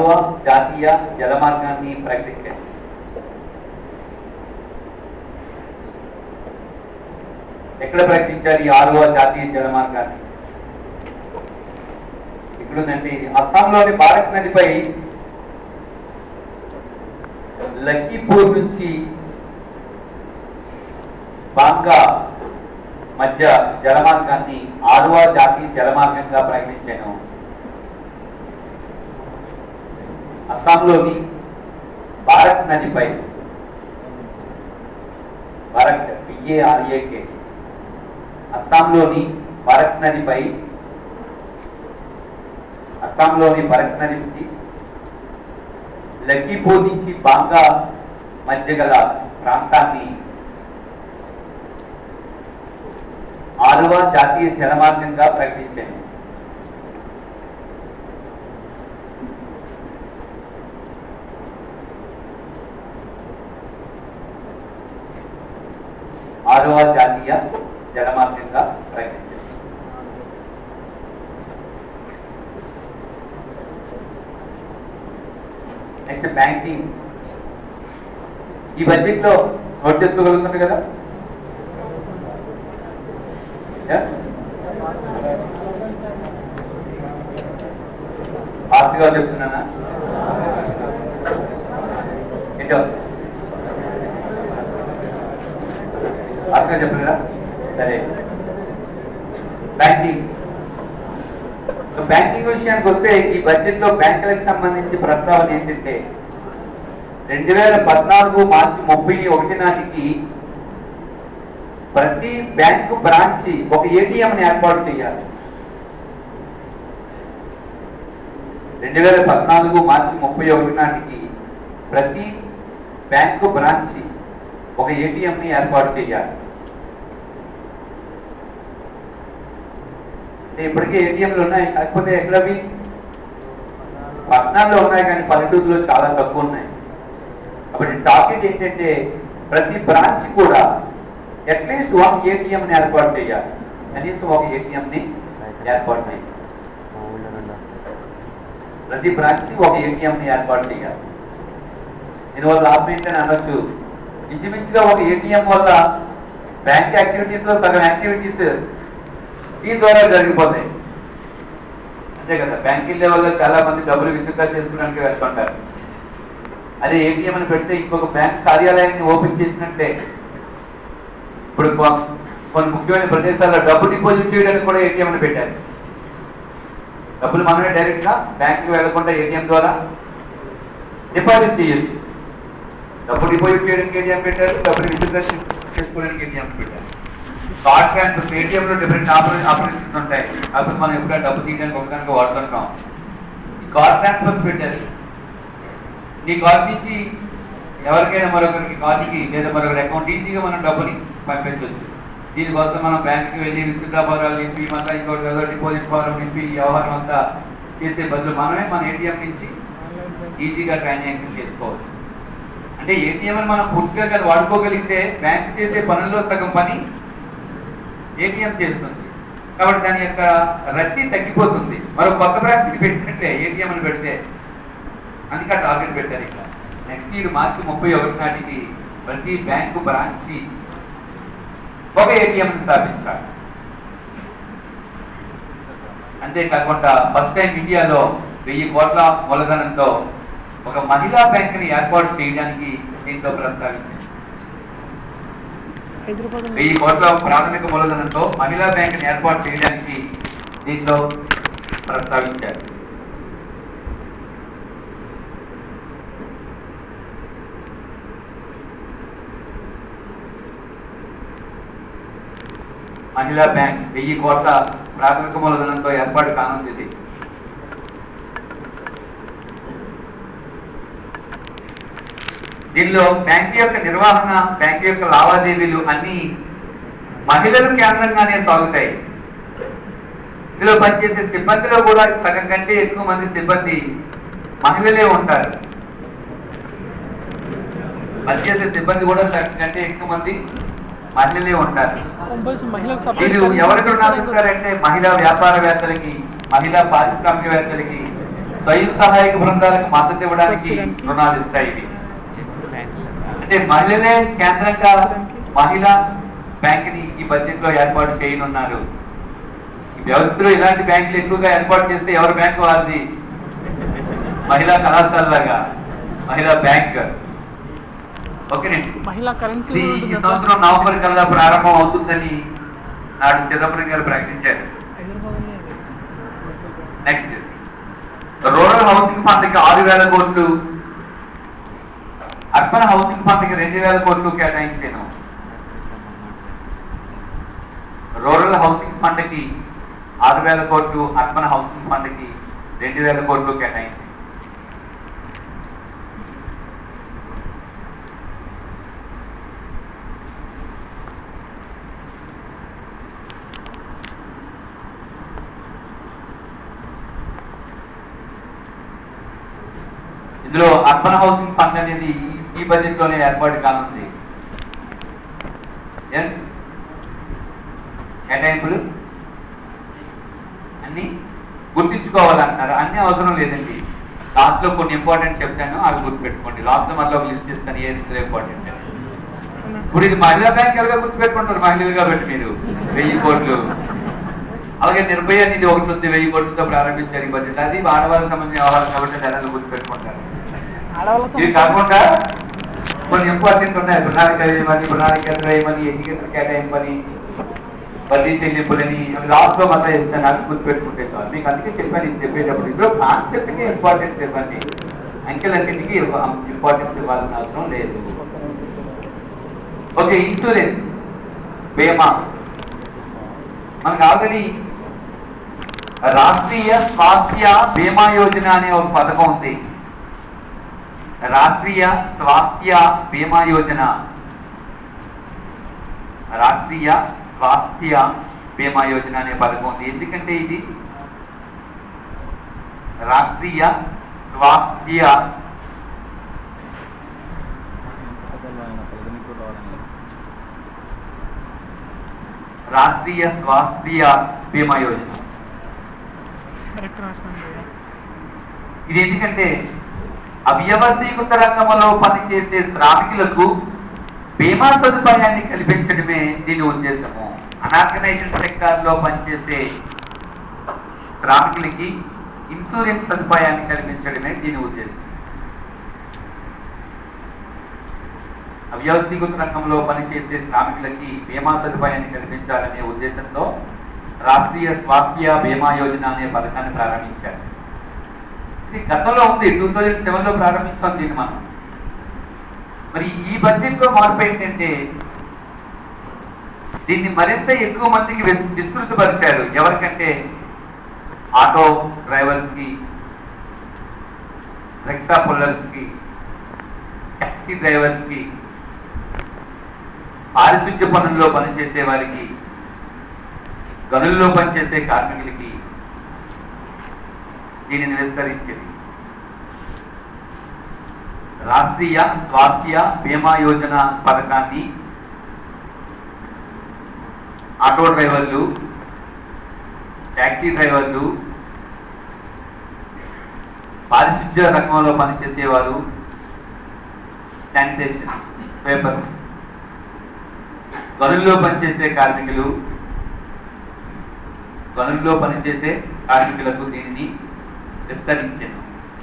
ఆరవ జాతీయ జలమార్గాన్ని ప్రకటించారు ఎక్కడ ప్రకటించారు ఈ ఆరవ జాతీయ జలమార్గాన్ని ఇక్కడుందండి అస్సాంలోని భారత్ నదిపై లక్కీపూర్ నుంచి బాంగా మధ్య జలమార్గాన్ని ఆరవ జాతీయ జలమార్గంగా ప్రకటించాను అస్సాంలోని భారత్ నదిపై భారత్ బిఏఆర్ఏకే అస్సాంలోని భారత్ నదిపై అస్సాంలోని భరత్ నది నుంచి లక్కీపూర్ నుంచి బాంగా మధ్య గల ప్రాంతాన్ని ఆరవ జాతీయ జలమార్గంగా ప్రకటించాను ఆరవ జాతీయ జలమార్గంగా ప్రకటించారు నెక్స్ట్ బ్యాంకింగ్ ఈ బడ్జెట్ లో నోట్ చేసుకోగలుగుతుంది కదా Yeah? ఫాస్ట్గా చెప్తున్నానా ఏంటో ఫాస్ట్గా చెప్పగలరా సరే బ్యాంకింగ్ సో బ్యాంకింగ్ విషయానికి వస్తే ఈ బడ్జెట్ లో బ్యాంకులకు సంబంధించి ప్రస్తావన ఏంటంటే రెండు వేల పద్నాలుగు మార్చి ముప్పై ఒకటి నాటికి ప్రతి బ్యాంకు బ్రాంచి ఒక ఏటీఎం ని ఏర్పాటు చేయాలి రెండు వేల పద్నాలుగు మార్చి ముప్పై ఒకటి నాటికి ప్రతి బ్యాంకు బ్రాంచి ఒక ఏటీఎం ని ఏర్పాటు చేయాలి అంటే ఇప్పటికే ఏటీఎంలు ఉన్నాయి కాకపోతే ఎక్కడవి పట్టణాల్లో ఉన్నాయి కానీ పల్లెటూరులో చాలా తక్కువ ఉన్నాయి కాబట్టి టార్గెట్ ఏంటంటే ప్రతి బ్రాంచ్ కూడా అట్లీస్ట్ ఒక ఏటీఎం ని ఏర్పాటు చేయాలి కనీసం ఒక ఏటీఎం ని ఏర్పాటు చేయాలి ప్రతి బ్రాంచ్ ఒక ఏటీఎం ని ఏర్పాటు చేయాలి దీనివల్ల లాభం ఏంటని అనొచ్చు ఇంచుమించుగా ఒక ఏటీఎం వల్ల బ్యాంక్ యాక్టివిటీస్ లో సగం యాక్టివిటీస్ ఈ ద్వారా జరిగిపోతాయి అంతే కదా బ్యాంక్ లెవెల్లో చాలా మంది డబ్బులు విత్డ్రా చేసుకోవడానికి వెళ్తుంటారు అదే ఏటీఎం అని పెడితే ఇంకొక బ్యాంక్ కార్యాలయాన్ని ఓపెన్ చేసినట్లే ఇప్పుడు కొ- కొన్ని ముఖ్యమైన ప్రదేశాల్లో డబ్బు డిపాజిట్ చేయడానికి కూడా ఏటీఎం అని పెట్టారు డబ్బులు మనమే డైరెక్ట్ గా బ్యాంకుకి వెళ్లకుండా ఏటీఎం ద్వారా డిపాజిట్ చేయొచ్చు డబ్బు డిపాజిట్ చేయడానికి ఏటీఎం పెట్టారు డబ్బులు విత్డ్రా చేసుకోవడానికి ఏటీఎం పెట్టారు కార్డ్ ట్రాన్స్ఫర్ ఏటీఎం లో డిఫరెంట్ ఆపరేషన్స్ ఉంటాయి అప్పుడు మనం ఎప్పుడైనా డబ్బు తీయడానికి ఒకదానికి వాడుతుంటాం కార్డ్ ట్రాన్స్ఫర్స్ పెట్టారు నీ కార్డు నుంచి ఎవరికైనా మరొకరికి కార్డుకి లేదా మరొకరి అకౌంట్ ఈజీగా మనం డబ్బుని పంపించవచ్చు దీనికోసం మనం బ్యాంక్కి వెళ్ళి విత్డ్రా ఫారాలు నింపి మళ్ళీ ఇంకోటి ఏదో డిపాజిట్ ఫారం నింపి ఈ వ్యవహారం అంతా చేసే బదులు మనమే మన ఏటీఎం నుంచి ఈజీగా ట్రాన్సాక్షన్ చేసుకోవచ్చు అంటే ఏటీఎం మనం పూర్తిగా కానీ వాడుకోగలిగితే బ్యాంక్ చేసే పనుల్లో సగం పని ఏటీఎం చేస్తుంది కాబట్టి దాని యొక్క రద్దీ తగ్గిపోతుంది మరో కొత్త బ్రాంచ్ పెట్టినట్లే ఏటీఎం అని పెడితే అందుకే ఆ టార్గెట్ పెట్టారు ఇక్కడ నెక్స్ట్ ఇయర్ మార్చి ముప్పై ఒకటి నాటికి ప్రతి బ్యాంకు బ్రాంచి ఒక ఏటీఎం స్థాపించాలి అంతేకాకుండా ఫస్ట్ టైం ఇండియాలో వెయ్యి కోట్ల మూలధనంతో ఒక మహిళా బ్యాంకుని ఏర్పాటు చేయడానికి దీంతో ప్రస్తావించింది వెయ్యి కోట్ల ప్రాథమిక మూలధనంతో మహిళా బ్యాంకుని ఏర్పాటు చేయడానికి దీంట్లో ప్రస్తావించారు మహిళా బ్యాంక్ వెయ్యి కోట్ల ప్రాథమిక మూలధనంతో ఏర్పాటు కానుంది ఇది. దీనిలో బ్యాంక్ యొక్క నిర్వహణ బ్యాంక్ యొక్క లావాదేవీలు అన్ని మహిళలు కేంద్రంగానే సాగుతాయి ఇందులో పనిచేసే సిబ్బందిలో కూడా సగం కంటే ఎక్కువ మంది సిబ్బంది మహిళలే ఉంటారు పనిచేసే సిబ్బంది కూడా సగం కంటే ఎక్కువ మంది మహిళలే ఉంటారు మహిళలకు వీళ్ళు ఎవరికి రుణాలు ఇస్తారంటే మహిళా వ్యాపారవేత్తలకి మహిళా పారిశ్రామికవేత్తలకి స్వయం సహాయక బృందాలకు మద్దతు ఇవ్వడానికి రుణాలు ఇస్తాయి ఇవి అంటే మహిళలే కేంద్రంగా మహిళా బ్యాంక్ ని ఈ బడ్జెట్ లో ఏర్పాటు చేయనున్నారు ఈ వ్యవస్థలో ఇలాంటి బ్యాంకులు ఎక్కువగా ఏర్పాటు చేస్తే ఎవరి బ్యాంకు వాళ్ళది మహిళా కళాశాలలాగా మహిళా బ్యాంక్ ఓకేనండి మహిళా కరెన్సీ ఇది ఈ సంవత్సరం నవంబర్ కల్లా ప్రారంభం అవుతుందని నాడు చిదంబరం గారు ప్రకటించారు నెక్స్ట్ రూరల్ హౌసింగ్ ఫండ్ కి ఆరు వేల కోట్లు అర్బన్ హౌసింగ్ ఫండ్ కి రెండు వేల కోట్లు కేటాయించాను రూరల్ హౌసింగ్ ఫండ్ కి ఆరు వేల కోట్లు అర్బన్ హౌసింగ్ ఫండ్ కి రెండు వేల కోట్లు కేటాయించాను ఇందులో అర్బన్ హౌసింగ్ ఫండ్ అనేది ఈ- ఈ బడ్జెట్ లోనే ఏర్పాటు కానుంది ఎస్? కేటాయింపులు అన్ని గుర్తించుకోవాలంటున్నారు అన్ని అవసరం లేదండి లాస్ట్ లో కొన్ని ఇంపార్టెంట్ చెప్తాను అవి గుర్తుపెట్టుకోండి లాస్ట్ లో మళ్ళీ ఒక లిస్ట్ ఇస్తాను ఏది ఇందులో ఇంపార్టెంట్ ఇప్పుడు ఇది మహిళా బ్యాంక్ ఎలాగా గుర్తుపెట్టుకుంటారు మహిళలు కాబట్టి మీరు వెయ్యి కోట్లు అలాగే నిర్భయ నిధి ఒకటి ఉంది వెయ్యి కోట్లతో ప్రారంభించారు ఈ బడ్జెట్ అది ఆడవాళ్ళకి సంబంధించిన వ్యవహారం కాబట్టి దాన్ని గుర్తుపెట్టుకుంటారు ఆడవాళ్ళతో ఇవి కాకుండా కొన్ని ఇంపార్టెంట్ ఉన్నాయి ప్రణాళిక వేయమని ప్రణాళిక వేయమని ఎడ్యుకేషన్ కేటాయింపని బదిలీ చెల్లింపులని అవి లాస్ట్ లో మళ్ళీ ఇస్తాను నాకు గుర్తుపెట్టుకుంటే చాలు మీకు అందుకే చెప్పాను ఇది చెప్పేటప్పుడు ఇందులో కాన్సెప్ట్ కి ఇంపార్టెన్స్ ఇవ్వండి అంకెలన్నింటికి ఇంపార్టెన్స్ ఇవ్వాల్సిన అవసరం లేదు ఓకే ఇన్సూరెన్స్ బీమా మనకు ఆల్రెడీ రాష్ట్రీయ స్వాస్థ్య బీమా యోజన అనే ఒక పథకం ఉంది రాష్ట్రీయ స్వాస్థ్య బీమా యోజన రాష్ట్రీయ స్వాస్థ్య బీమా యోజన అనే పథకం ఉంది ఎందుకంటే ఇది రాష్ట్రీయ స్వాస్థ్య రాష్ట్రీయ స్వాస్థ్య బీమా యోజన కరెక్ట్ రాసినాను ఇది ఎందుకంటే అవ్యవస్థీకృత రంగంలో పనిచేసే శ్రామికులకు బీమా సదుపాయాన్ని కల్పించడమే దీని ఉద్దేశము అనార్గనైజ్డ్ సెక్టార్ లో పనిచేసే శ్రామికులకి ఇన్సూరెన్స్ సదుపాయాన్ని కల్పించడమే దీని ఉద్దేశం అవ్యవస్థీకృత రంగంలో పనిచేసే శ్రామికులకి బీమా సదుపాయాన్ని కల్పించాలనే ఉద్దేశంతో రాష్ట్రీయ స్వాస్థ్య బీమా యోజన అనే పథకాన్ని ప్రారంభించారు ఇది గతంలో ఉంది టూ థౌజండ్ సెవెన్ లో ప్రారంభించాం దీన్ని మనం మరి ఈ బడ్జెట్ లో మార్పు ఏంటంటే దీన్ని మరింత ఎక్కువ మందికి విస్- విస్తృతపరిచారు ఎవరికంటే ఆటో డ్రైవర్స్ కి రిక్షా పుల్లర్స్ కి టాక్సీ డ్రైవర్స్ కి పారిశుద్ధ్య పనుల్లో పనిచేసే వారికి గనుల్లో పనిచేసే కార్మికులకి దీనిని విస్తరించింది రాష్ట్రీయ స్వాస్థ్య బీమా యోజన పథకాన్ని ఆటో డ్రైవర్లు టాక్సీ డ్రైవర్లు పారిశుద్ధ్య రంగంలో పనిచేసేవారు శానిటేషన్ పేపర్స్ గనుల్లో పనిచేసే కార్మికులు గనుల్లో పనిచేసే కార్మికులకు దీనిని విస్తరించాను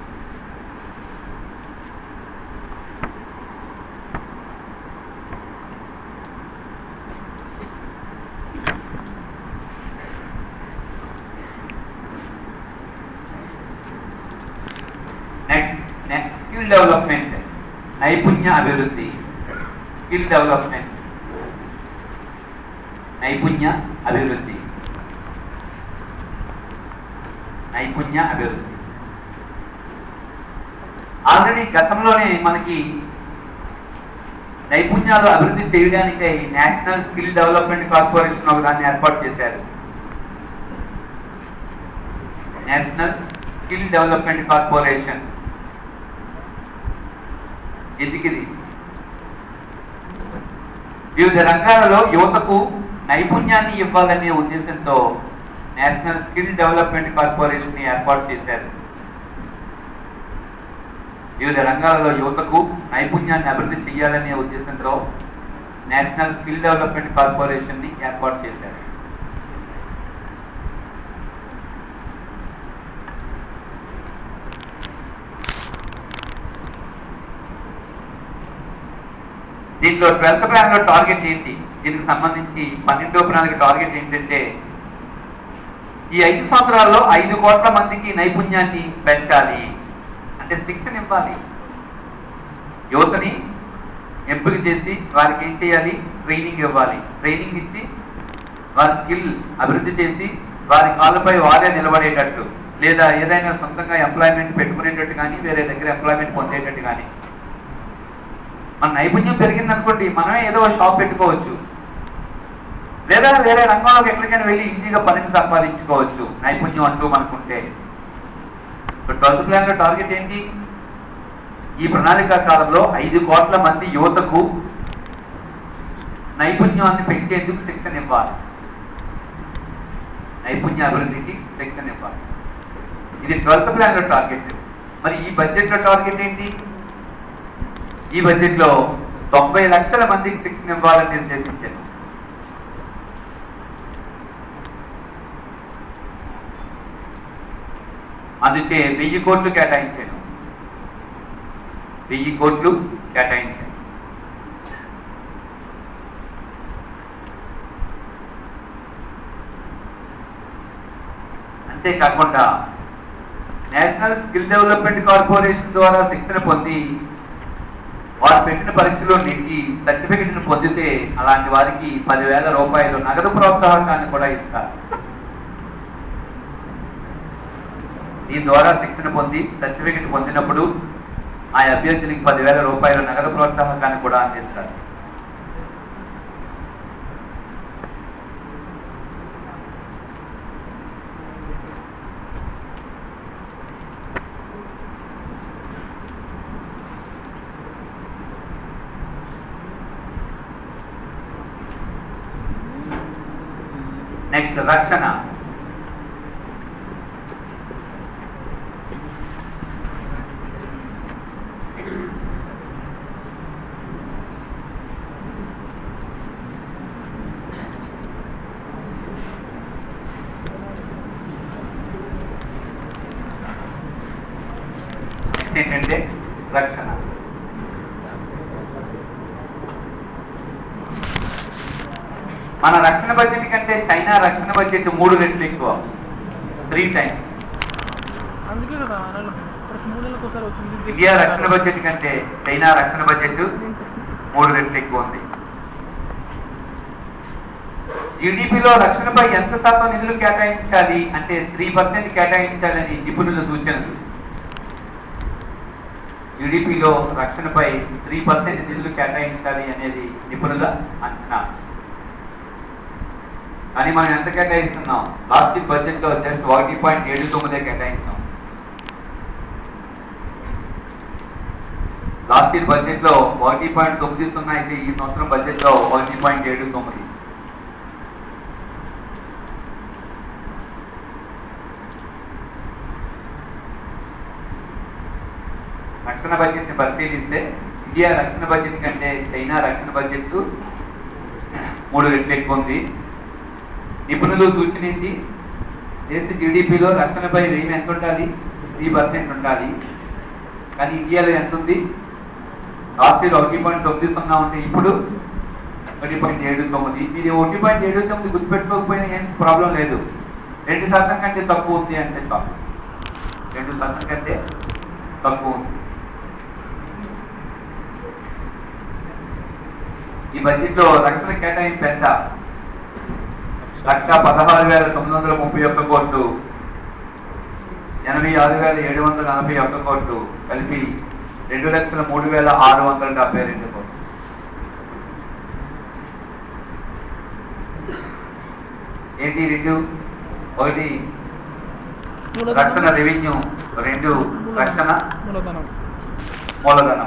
నెక్స్ట్ నెక్స్ట్ స్కిల్ డెవలప్మెంట్ నైపుణ్య అభివృద్ధి స్కిల్ డెవలప్మెంట్ నైపుణ్య అభివృద్ధి నైపుణ్య అభివృద్ధి ఆల్రెడీ గతంలోనే మనకి నైపుణ్యాలు అభివృద్ధి చేయడానికై నేషనల్ స్కిల్ డెవలప్మెంట్ కార్పొరేషన్ ఒక దాన్ని ఏర్పాటు చేశారు నేషనల్ స్కిల్ డెవలప్మెంట్ కార్పొరేషన్ ఎందుకు ఇది వివిధ రంగాలలో యువతకు నైపుణ్యాన్ని ఇవ్వాలనే ఉద్దేశంతో నేషనల్ స్కిల్ డెవలప్మెంట్ కార్పొరేషన్ ఏర్పాటు చేశారు వివిధ రంగాలలో యువతకు నైపుణ్యాన్ని అభివృద్ధి చేయాలనే ఉద్దేశంతో నేషనల్ స్కిల్ డెవలప్మెంట్ కార్పొరేషన్ ని ఏర్పాటు చేశారు దీంట్లో ట్వెల్త్ ప్లాన్ లో టార్గెట్ ఏంటి దీనికి సంబంధించి పన్నెండో ప్రణాళిక టార్గెట్ ఏంటంటే ఈ ఐదు సంవత్సరాల్లో ఐదు కోట్ల మందికి నైపుణ్యాన్ని పెంచాలి అంటే శిక్షణ ఇవ్వాలి యువతని ఎంపిక చేసి వారికి ఏం చేయాలి ట్రైనింగ్ ఇవ్వాలి ట్రైనింగ్ ఇచ్చి వారి స్కిల్ అభివృద్ధి చేసి వారి కాళ్ళపై వారే నిలబడేటట్టు లేదా ఏదైనా సొంతంగా ఎంప్లాయ్మెంట్ పెట్టుకునేటట్టు కానీ వేరే దగ్గర ఎంప్లాయ్మెంట్ పొందేటట్టు కానీ మన నైపుణ్యం పెరిగింది అనుకోండి మనమే ఏదో ఒక షాప్ పెట్టుకోవచ్చు లేదా వేరే రంగంలోకి ఎక్కడికైనా వెళ్ళి ఈజీగా పనిని సంపాదించుకోవచ్చు నైపుణ్యం అంటూ మనకుంటే ట్వెల్త్ ప్లాన్ లో టార్గెట్ ఏంటి ఈ ప్రణాళిక కాలంలో ఐదు కోట్ల మంది యువతకు నైపుణ్యాన్ని పెంచేందుకు శిక్షణ ఇవ్వాలి నైపుణ్య అభివృద్ధికి శిక్షణ ఇవ్వాలి ఇది ట్వెల్త్ ప్లాన్ లో టార్గెట్ మరి ఈ బడ్జెట్ లో టార్గెట్ ఏంటి ఈ బడ్జెట్ లో తొంభై లక్షల మందికి శిక్షణ ఇవ్వాలని నిర్దేశించారు అందుకే వెయ్యి కోట్లు కేటాయించాను వెయ్యి కోట్లు కేటాయించాను అంతేకాకుండా నేషనల్ స్కిల్ డెవలప్మెంట్ కార్పొరేషన్ ద్వారా శిక్షణ పొంది వారు పెట్టిన పరీక్షలో నెగ్గి సర్టిఫికెట్ ను పొందితే అలాంటి వారికి పదివేల రూపాయలు నగదు ప్రోత్సాహకాన్ని కూడా ఇస్తారు దీని ద్వారా శిక్షణ పొంది సర్టిఫికెట్ పొందినప్పుడు ఆ అభ్యర్థునికి పదివేల రూపాయల నగదు ప్రోత్సాహకాన్ని కూడా అందిస్తారు నెక్స్ట్ రక్షణ నెక్స్ట్ ఏంటంటే రక్షణ మన రక్షణ బడ్జెట్ కంటే చైనా రక్షణ బడ్జెట్ మూడు రెట్లు ఎక్కువ త్రీ టైమ్స్ అందుకే కదా నెల ప్రతి మూడు నెలలకు ఒకసారి వచ్చింది ఇండియా రక్షణ బడ్జెట్ కంటే చైనా రక్షణ బడ్జెట్ మూడు రెట్లు ఎక్కువ ఉంది జీడిపిలో రక్షణపై ఎంత శాతం నిధులు కేటాయించాలి అంటే త్రీ పర్సెంట్ కేటాయించాలని నిపుణుల సూచనలు జీడిపిలో రక్షణపై త్రీ పర్సెంట్ నిధులు కేటాయించాలి అనేది నిపుణుల అంచనా కానీ మనం ఎంత కేటాయిస్తున్నాం లాస్ట్ బడ్జెట్ లో జస్ట్ ఒకటి పాయింట్ ఏడు తొమ్మిదే కేటాయిస్తాం లాస్ట్ ఇయర్ బడ్జెట్ లో ఒకటి పాయింట్ తొమ్మిది సున్నా అయితే ఈ సంవత్సరం బడ్జెట్ లో ఒకటి పాయింట్ ఏడు తొమ్మిది రక్షణ బడ్జెట్ ని పరిశీలిస్తే ఇండియా రక్షణ బడ్జెట్ కంటే చైనా రక్షణ బడ్జెట్ మూడు రెట్లు ఎక్కువ ఉంది నిపుణులు సూచనించి దేశ జీడిపిలో రక్షణపై వ్యయం ఎంత ఉండాలి త్రీ పర్సెంట్ ఉండాలి కానీ ఇండియాలో ఎంత ఉంది లాస్ట్ ఇయర్ ఒకటి పాయింట్ తొమ్మిది సున్నా ఉంటే ఇప్పుడు ఒకటి పాయింట్ ఏడు తొమ్మిది ఇది ఒకటి పాయింట్ ఏడు తొమ్మిది గుర్తుపెట్టుకోకపోయినా ఏం ప్రాబ్లం లేదు రెండు శాతం కంటే తక్కువ ఉంది అంటే చాలు రెండు శాతం కంటే తక్కువ ఉంది ఈ బడ్జెట్ లో రక్షణ కేటాయింపు ఎంత లక్ష పదహారు వేల తొమ్మిది వందల ముప్పై ఒక్క కోట్లు ఎనభై ఆరు వేల ఏడు వందల నలభై ఒక్క కోట్లు కలిపి రెండు లక్షల మూడు వేల ఆరు వందల డెబ్బై రెండు కోట్లు ఏంటి రెండు ఒకటి రక్షణ రెవెన్యూ రెండు రక్షణ మూలధనం మూలధనం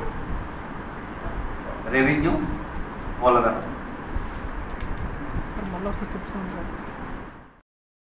రెవెన్యూ మూలధనం మళ్ళీ ఒకసారి చెప్తాను సార్